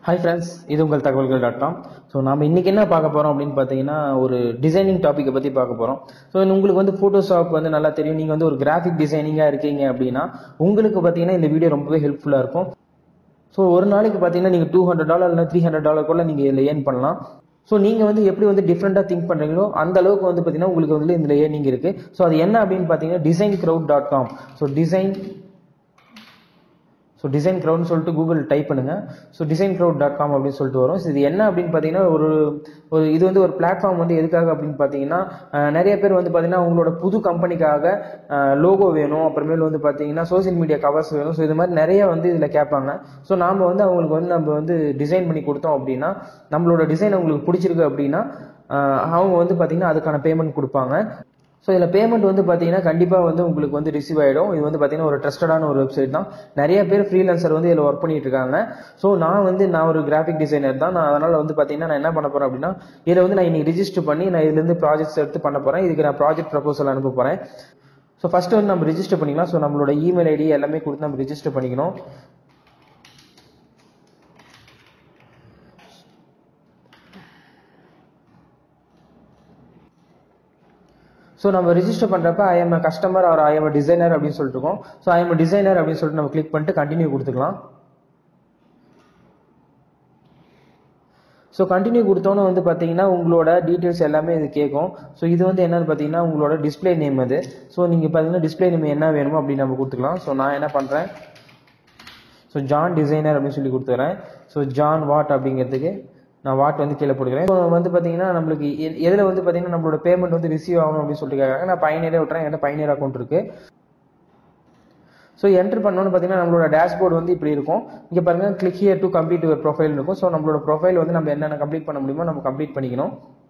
hi friends இது உங்கள் தகவல்கள் டாட் காம் ஸோ நம்ம இன்னைக்கு என்ன பார்க்க போகிறோம் அப்படின்னு பார்த்தீங்கன்னா ஒரு டிசைனிங் டாப்பிக்கை பற்றி பார்க்க போகிறோம் ஸோ உங்களுக்கு வந்து ஃபோட்டோஷாப் வந்து நல்லா தெரியும் நீங்கள் வந்து ஒரு கிராஃபிக் டிசைனிங்காக இருக்கீங்க அப்படின்னா உங்களுக்கு பார்த்தீங்கன்னா இந்த வீடியோ ரொம்பவே ஹெல்ப்ஃபுல்லாக இருக்கும் ஸோ ஒரு நாளைக்கு பார்த்தீங்கன்னா நீங்கள் டூ ஹண்ட்ரட் டாலர் இல்லை த்ரீ ஹண்ட்ரட் டாலர் கூட நீங்கள் இதில் ஏர்ன் பண்ணலாம் ஸோ நீங்கள் வந்து எப்படி வந்து டிஃப்ரெண்ட்டாக திங்க் பண்ணுறீங்களோ அந்த அளவுக்கு வந்து பார்த்தீங்கன்னா உங்களுக்கு வந்து இதில் ஏர்னிங் இருக்குது ஸோ அது என்ன அப்படின்னு பார்த்தீங்கன்னா design crowd dot com so design so design க்ரௌட்னு சொல்லிட்டு கூகுள் டைப் பண்ணுங்க so design crowd dot com அப்படின்னு சொல்லிட்டு வரும் ஸோ இது என்ன அப்படின்னு பார்த்தீங்கன்னா ஒரு ஒரு இது வந்து ஒரு பிளாட்ஃபார்ம் வந்து எதுக்காக அப்படின்னு பார்த்தீங்கன்னா அஹ், நிறைய பேர் வந்து பார்த்தீங்கன்னா உங்களோட புது கம்பெனிக்காக லோகோ வேணும் அப்புறமேல் வந்து பார்த்தீங்கன்னா சோஷியல் மீடியா கவர்ஸ் வேணும் ஸோ இது மாதிரி நிறைய வந்து இதில் கேட்பாங்க ஸோ நாம் வந்து அவங்களுக்கு வந்து நம்ம வந்து டிசைன் பண்ணி கொடுத்தோம் அப்படின்னா நம்மளோட டிசைன் அவங்களுக்கு பிடிச்சிருக்கு அப்படின்னா அஹ், அவங்க வந்து பார்த்தீங்கன்னா அதுக்கான பேமெண்ட் கொடுப்பாங்க ஸோ இதில் பேமெண்ட் வந்து பார்த்தீங்கன்னா கண்டிப்பாக வந்து உங்களுக்கு வந்து ரிசீவ் ஆகிடும் இது வந்து பார்த்தீங்கன்னா ஒரு ட்ரஸ்டடான ஒரு வெப்சைட் தான் நிறைய பேர் ஃப்ரீலான்சர் வந்து இதில் ஒர்க் பண்ணிட்டு இருக்காங்க ஸோ நான் வந்து நான் ஒரு கிராஃபிக் டிசைனர் தான் நான் அதனால் வந்து பார்த்தீங்கன்னா நான் என்ன பண்ண போகிறேன் அப்படின்னா இதில் வந்து நான் இன்னைக்கு ரிஜிஸ்டர் பண்ணி நான் இதுலேருந்து ப்ராஜெக்ட்ஸ் எடுத்து பண்ண போகிறேன் இதுக்கு நான் ப்ராஜெக்ட் ப்ரப்போசல் அனுப்ப போகிறேன் ஸோ ஃபஸ்ட்டு வந்து நம்ம ரிஜிஸ்டர் பண்ணிக்கலாம் ஸோ நம்மளோட இமெயில் ஐடி எல்லாமே கொடுத்து நம்ம ரிஜிஸ்டர் பண்ணிக்கணும் ஸோ நம்ம ரிஜிஸ்டர் பண்ணுறப்ப I am customer or I am designer அப்படின்னு சொல்லிட்டு இருக்கோம் ஸோ ஐ எம் டிசைனர் அப்படின்னு சொல்லிட்டு நம்ம கிளிக் பண்ணிட்டு கண்டினியூ கொடுத்துக்கலாம் ஸோ கண்டினியூ கொடுத்தோன்னு வந்து பார்த்தீங்கன்னா உங்களோட டீட்டெயில்ஸ் எல்லாமே இது கேட்கும் ஸோ இது வந்து என்னன்னு பார்த்தீங்கன்னா உங்களோட டிஸ்ப்ளே நேம் அது ஸோ நீங்கள் பார்த்தீங்கன்னா டிஸ்ப்ளே நேம் என்ன வேணுமோ அப்படின்னு நம்ம கொடுத்துக்கலாம் ஸோ நான் என்ன பண்ணுறேன் ஸோ ஜான் டிசைனர் அப்படின்னு சொல்லி கொடுத்துறேன் ஸோ ஜான் வாட் அப்படிங்கிறதுக்கு நான் வாட் வந்து கீழே போட்டுக்கிறேன் ஸோ வந்து பார்த்தீங்கன்னா நம்மளுக்கு எ- எதில் வந்து பார்த்தீங்கன்னா நம்மளோட பேமெண்ட் வந்து ரிசீவ் ஆகணும் அப்படின்னு சொல்லிட்டு கேட்குறாங்க நான் பயனரே விட்டுறேன் என்கிட்ட பயனர் அக்கௌண்ட் இருக்கு ஸோ என்டர் பண்ணோன்னு பார்த்தீங்கன்னா நம்மளோட டேஷ்போர்டு வந்து இப்படி இருக்கும் இங்கே பாருங்க click here to complete your profile இருக்கும் ஸோ நம்மளோட ப்ரொஃபைல் வந்து நம்ம என்னென்ன கம்ப்ளீட் பண்ண முடியுமோ நம்ம கம்ப்ளீட் பண்ணிக்கணும்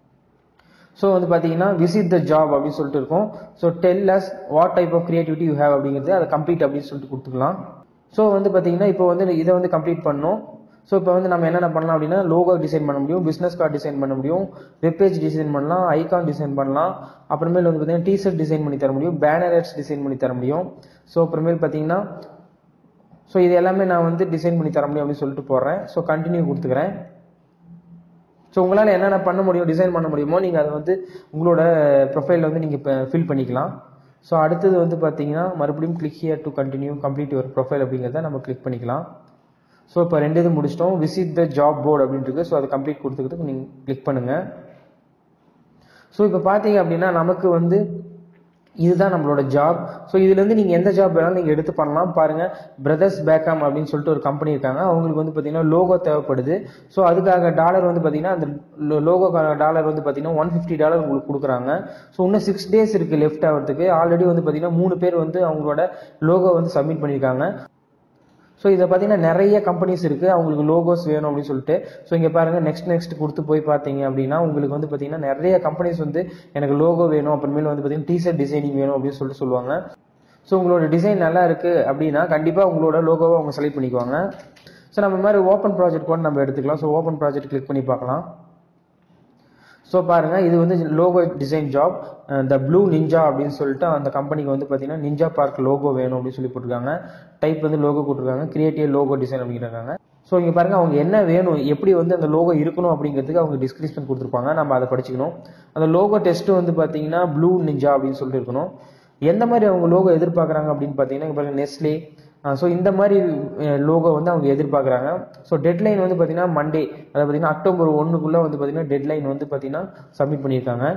ஸோ வந்து பார்த்தீங்கன்னா விசிட் த ஜாப் அப்படின்னு சொல்லிட்டு இருக்கும் so tell us what type of creativity you have அப்படிங்கிறது அதை கம்ப்ளீட் அப்படின்னு சொல்லிட்டு கொடுத்துக்கலாம் ஸோ வந்து பார்த்தீங்கன்னா இப்போ வந்து இதை வந்து கம்ப்ளீட் பண்ணணும் ஸோ இப்போ வந்து நம்ம என்னென்ன பண்ணலாம் அப்படின்னா லோகோ டிசைன் பண்ண முடியும் பிஸ்னஸ் கார்டு டிசைன் பண்ண முடியும் வெப்பேஜ் டிசைன் பண்ணலாம் ஐகான் டிசைன் பண்ணலாம் அப்புறமேல் வந்து பார்த்தீங்கன்னா டிஷர்ட் டிசைன் பண்ணி தர முடியும் பேனர் ஆட்ஸ் டிசைன் பண்ணி தர முடியும் ஸோ அப்புறமேல் பார்த்தீங்கன்னா ஸோ இது எல்லாமே நான் வந்து டிசைன் பண்ணி தர முடியும் அப்படின்னு சொல்லிட்டு போடுறேன் ஸோ கண்டினியூ கொடுத்துக்கிறேன் ஸோ உங்களால் என்னென்ன பண்ண முடியும் டிசைன் பண்ண முடியுமோ நீங்கள் அதை வந்து உங்களோட ப்ரொஃபைலில் வந்து நீங்கள் இப்போ ஃபில் பண்ணிக்கலாம் ஸோ அடுத்தது வந்து பார்த்தீங்கன்னா மறுபடியும் click here to continue complete your profile அப்படிங்கிறத நம்ம கிளிக் பண்ணிக்கலாம் ஸோ இப்போ ரெண்டு இது முடிச்சிட்டோம் விசிட் த ஜாப் போர்டு அப்படின்னு இருக்கு ஸோ அதை கம்ப்ளீட் கொடுத்துக்கிட்டு நீங்கள் கிளிக் பண்ணுங்கள் ஸோ இப்போ பார்த்தீங்க அப்படின்னா நமக்கு வந்து இதுதான் நம்மளோட ஜாப் ஸோ இதுலேருந்து நீங்கள் எந்த ஜாப் வேணாலும் நீங்கள் எடுத்து பண்ணலாம் பாருங்கள் பிரதர்ஸ் பேக்காம் அப்படின்னு சொல்லிட்டு ஒரு கம்பெனி இருக்காங்க அவங்களுக்கு வந்து பார்த்தீங்கன்னா லோகோ தேவைப்படுது ஸோ அதுக்காக டாலர் வந்து பார்த்தீங்கன்னா அந்த லோகோ டாலர் வந்து பார்த்தீங்கன்னா ஒன் ஃபிஃப்டி டாலர் உங்களுக்கு கொடுக்குறாங்க ஸோ இன்னும் சிக்ஸ் டேஸ் இருக்குது லெஃப்ட் ஆகிறதுக்கு ஆல்ரெடி வந்து பார்த்தீங்கன்னா மூணு பேர் வந்து அவங்களோட லோகோ வந்து சப்மிட் பண்ணியிருக்காங்க ஸோ இதை பார்த்தீங்கன்னா நிறைய கம்பெனிஸ் இருக்குது அவங்களுக்கு லோகோஸ் வேணும் அப்படின்னு சொல்லிட்டு ஸோ இங்கே பாருங்கள் நெக்ஸ்ட் நெக்ஸ்ட் கொடுத்து போய் பார்த்தீங்க அப்படின்னா உங்களுக்கு வந்து பார்த்தீங்கன்னா நிறைய கம்பெனிஸ் வந்து எனக்கு லோகோ வேணும் அப்புறமேல வந்து பார்த்தீங்கன்னா டிஷர்ட் டிசைனிங் வேணும் அப்படின்னு சொல்லிட்டு சொல்லுவாங்க ஸோ உங்களோட டிசைன் நல்லா இருக்குது அப்படின்னா கண்டிப்பாக உங்களோட லோகோவை அவங்க செலக்ட் பண்ணிக்குவாங்க ஸோ நம்ம இந்த மாதிரி ஓப்பன் ப்ராஜெக்ட் கூட நம்ம எடுத்துக்கலாம் ஸோ ஓப்பன் ப்ராஜெக்ட் கிளிக் பண்ணி பார்க்கலாம் ஸோ பாருங்க இது வந்து logo design job the blue ninja அப்படின்னு சொல்லிட்டு அந்த கம்பெனிக்கு வந்து பார்த்தீங்கன்னா நிஞ்சா பார்க் லோகோ வேணும் அப்படின்னு சொல்லி போட்டிருக்காங்க டைப் வந்து லோகோ கொடுத்துருக்காங்க கிரியேட்டிவ் லோகோ டிசைன் அப்படிங்கிறாங்க ஸோ இங்கே பாருங்க அவங்க என்ன வேணும் எப்படி வந்து அந்த லோகோ இருக்கணும் அப்படிங்கிறதுக்கு அவங்க டிஸ்கிரிப்ஷன் கொடுத்துருப்பாங்க நம்ம அதை படிச்சுக்கணும் அந்த லோகோ டெஸ்ட் வந்து பார்த்தீங்கன்னா ப்ளூ நிஞ்சா அப்படின்னு சொல்லிட்டு இருக்கணும் எந்த மாதிரி அவங்க லோகோ எதிர்பார்க்குறாங்க அப்படின்னு பார்த்தீங்கன்னா இங்க பாருங்க நெஸ்லே ஸோ இந்த மாதிரி லோகோ வந்து அவங்க எதிர்பார்க்குறாங்க ஸோ டெட்லைன் வந்து பார்த்தீங்கன்னா மண்டே அதாவது பார்த்தீங்கன்னா அக்டோபர் ஒன்றுக்குள்ளே வந்து பார்த்தீங்கன்னா டெட்லைன் வந்து பார்த்தீங்கன்னா சப்மிட் பண்ணியிருக்காங்க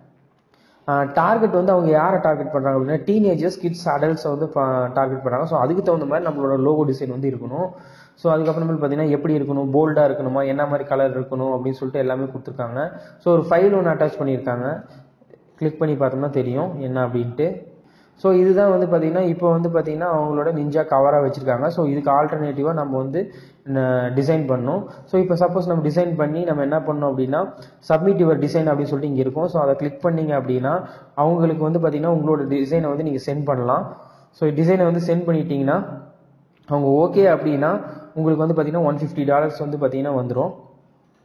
டார்கெட் வந்து அவங்க யாரை டார்கெட் பண்ணுறாங்க அப்படின்னா டீனேஜர்ஸ் கிட்ஸ் அடல்ட்ஸை வந்து டார்கெட் பண்ணுறாங்க ஸோ அதுக்கு தகுந்த மாதிரி நம்மளோட லோகோ டிசைன் வந்து இருக்கணும் ஸோ அதுக்கப்புறமேல் பார்த்தீங்கன்னா எப்படி இருக்கணும் போல்டாக இருக்கணுமா என்ன மாதிரி கலர் இருக்கணும் அப்படின்னு சொல்லிட்டு எல்லாமே கொடுத்துருக்காங்க ஸோ ஒரு ஃபைல் ஒன்று அட்டாச் பண்ணியிருக்காங்க கிளிக் பண்ணி பார்த்தோம்னா தெரியும் என்ன அப்படின்ட்டு ஸோ இதுதான் வந்து பார்த்தீங்கன்னா இப்போ வந்து பார்த்தீங்கன்னா அவங்களோட நிஞ்சா கவராக வச்சுருக்காங்க ஸோ இதுக்கு ஆல்டர்னேட்டிவாக நம்ம வந்து டிசைன் பண்ணணும் ஸோ இப்போ சப்போஸ் நம்ம டிசைன் பண்ணி நம்ம என்ன பண்ணோம் அப்படின்னா சப்மிட் யுவர் டிசைன் அப்படின்னு சொல்லிட்டு இங்கே இருக்கும் ஸோ அதை கிளிக் பண்ணீங்க அப்படின்னா அவங்களுக்கு வந்து பார்த்தீங்கன்னா உங்களோட டிசைனை வந்து நீங்கள் சென்ட் பண்ணலாம் ஸோ டிசைனை வந்து சென்ட் பண்ணிட்டீங்கன்னா அவங்க ஓகே அப்படின்னா உங்களுக்கு வந்து பார்த்தீங்கன்னா ஒன் ஃபிஃப்டி டாலர்ஸ் வந்து பார்த்தீங்கன்னா வந்துடும்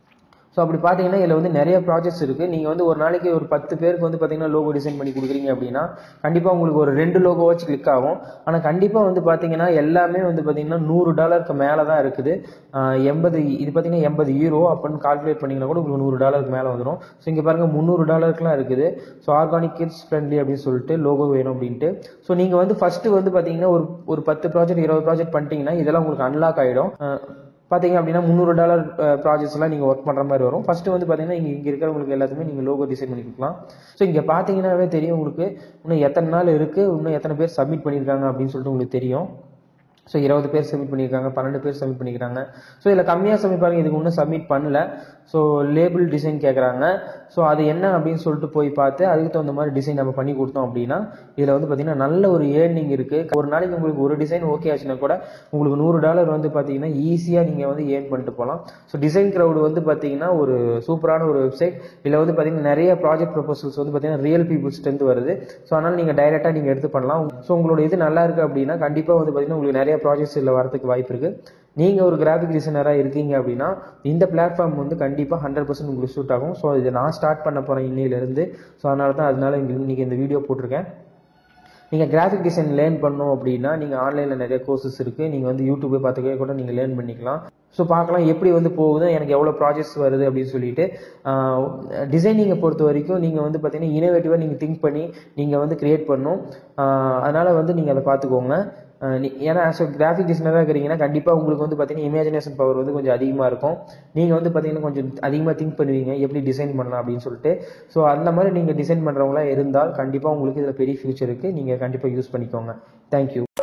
ஸோ அப்படி பார்த்தீங்கன்னா இதில் வந்து நிறைய ப்ராஜெக்ட்ஸ் இருக்குது நீங்கள் வந்து ஒரு நாளைக்கு ஒரு பத்து பேருக்கு வந்து பார்த்தீங்கன்னா லோகோ டிசைன் பண்ணி கொடுக்குறீங்க அப்படின்னா கண்டிப்பாக உங்களுக்கு ஒரு ரெண்டு லோகோ வச்சு கிளிக் ஆகும் ஆனால் கண்டிப்பாக வந்து பார்த்தீங்கன்னா எல்லாமே வந்து பார்த்தீங்கன்னா நூறு டாலருக்கு மேலே தான் இருக்குது ஆஹ் எண்பது இது பார்த்தீங்கன்னா எண்பது யூரோ அப்படின்னு கால்குலேட் பண்ணிங்கன்னா கூட உங்களுக்கு நூறு டாலருக்கு மேலே வந்துடும் ஸோ இங்கே பாருங்கள் முந்நூறு டாலருக்குலாம் இருக்குது ஸோ ஆர்கானிக் கிட்ஸ் ஃப்ரெண்ட்லி அப்படின்னு சொல்லிட்டு லோகோ வேணும் அப்படின்ட்டு ஸோ நீங்கள் வந்து ஃபஸ்ட்டு வந்து பார்த்தீங்கன்னா ஒரு ஒரு பத்து ப்ராஜெக்ட் இருபது ப்ராஜெக்ட் பண்ணிட்டீங்கன்னா இதெல்லாம் உங்களுக்கு அன்லாக் ஆகிடும் பார்த்தீங்க அப்படின்னா முந்நூறு டாலர் ப்ராஜெக்ட்ஸ்லாம் நீங்கள் ஒர்க் பண்ணுற மாதிரி வரும் ஃபஸ்ட்டு வந்து பார்த்தீங்கன்னா இங்கே இங்கே இருக்கிறவங்களுக்கு எல்லாத்துமே நீங்கள் லோகோ டிசைன் பண்ணி கொடுக்கலாம் ஸோ இங்கே பார்த்தீங்கன்னாவே தெரியும் உங்களுக்கு இன்னும் எத்தனை நாள் இருக்குது இன்னும் எத்தனை பேர் சப்மிட் பண்ணியிருக்காங்க அப்படின்னு சொல்லிட்டு உங்களுக்கு தெரியும் ஸோ இருபது பேர் சப்மிட் பண்ணியிருக்காங்க பன்னெண்டு பேர் சப்மிட் பண்ணிக்கிறாங்க ஸோ இதில் கம்மியாக சப்மிட் பாருங்க இதுக்கு இன்னும் சப்மிட் பண்ணல ஸோ லேபிள் டிசைன் கேட்குறாங்க ஸோ அது என்ன அப்படின்னு சொல்லிட்டு போய் பார்த்து அதுக்கு தகுந்த மாதிரி டிசைன் நம்ம பண்ணி கொடுத்தோம் அப்படின்னா இதில் வந்து பார்த்தீங்கன்னா நல்ல ஒரு ஏர்னிங் இருக்குது ஒரு நாளைக்கு உங்களுக்கு ஒரு டிசைன் ஓகே ஆச்சுன்னா கூட உங்களுக்கு நூறு டாலர் வந்து பார்த்தீங்கன்னா ஈஸியாக நீங்கள் வந்து ஏர்ன் பண்ணிட்டு போகலாம் ஸோ டிசைன் க்ரௌடு வந்து பார்த்தீங்கன்னா ஒரு சூப்பரான ஒரு வெப்சைட் இதில் வந்து பார்த்தீங்கன்னா நிறைய ப்ராஜெக்ட் ப்ரொபோசல்ஸ் வந்து பார்த்தீங்கன்னா ரியல் பீப்புள்ஸ்லேருந்து வருது ஸோ அதனால் நீங்கள் டைரெக்டாக நீங்கள் எடுத்து பண்ணலாம் ஸோ உங்களோட இது நல்லா இருக்குது அப்படின்னா கண்டிப்பாக வந்து பார்த்தீங்கன்னா உங்களுக்கு நிறைய ப்ராஜெக்ட்ஸ் இதில் வரதுக்கு வாய்ப்பு இருக்குது நீங்கள் ஒரு கிராஃபிக் டிசைனராக இருக்கீங்க அப்படின்னா இந்த பிளாட்ஃபார்ம் வந்து கண்டிப்பாக ஹண்ட்ரட் பர்சன்ட் உங்களுக்கு சூட் ஆகும் ஸோ இதை நான் ஸ்டார்ட் பண்ண போகிறேன் இன்னையிலேருந்து ஸோ அதனால தான் அதனால இங்கே இன்றைக்கி இந்த வீடியோ போட்டிருக்கேன் நீங்கள் கிராஃபிக் டிசைன் லேர்ன் பண்ணணும் அப்படின்னா நீங்கள் ஆன்லைனில் நிறைய கோர்சஸ் இருக்குது நீங்கள் வந்து யூடியூப்பை பார்த்துக்கவே கூட நீங்கள் லேர்ன் பண்ணிக்கலாம் ஸோ பார்க்கலாம் எப்படி வந்து போகுது எனக்கு எவ்வளோ ப்ராஜெக்ட்ஸ் வருது அப்படின்னு சொல்லிட்டு டிசைனிங்கை பொறுத்த வரைக்கும் நீங்கள் வந்து பார்த்தீங்கன்னா இனோவேட்டிவாக நீங்கள் திங்க் பண்ணி நீங்கள் வந்து க்ரியேட் பண்ணணும் அதனால் வந்து நீங்கள் அதை பார்த்துக்கோங்க அஹ் நீ- ஏன்னா ஆஸ் கிராஃபிக் டிசைனராக இருக்கிறீங்கன்னா கண்டிப்பாக உங்களுக்கு வந்து பார்த்தீங்கன்னா இமேஜினேஷன் பவர் வந்து கொஞ்சம் அதிகமாக இருக்கும் நீங்கள் வந்து பார்த்தீங்கன்னா கொஞ்சம் அதிகமாக திங்க் பண்ணுவீங்க எப்படி டிசைன் பண்ணலாம் அப்படின்னு சொல்லிட்டு ஸோ அந்த மாதிரி நீங்கள் டிசைன் பண்ணுறவங்களா இருந்தால் கண்டிப்பாக உங்களுக்கு இதில் பெரிய ஃபியூச்சர் இருக்குது நீங்கள் கண்டிப்பாக யூஸ் பண்ணிக்கோங்க தேங்க்யூ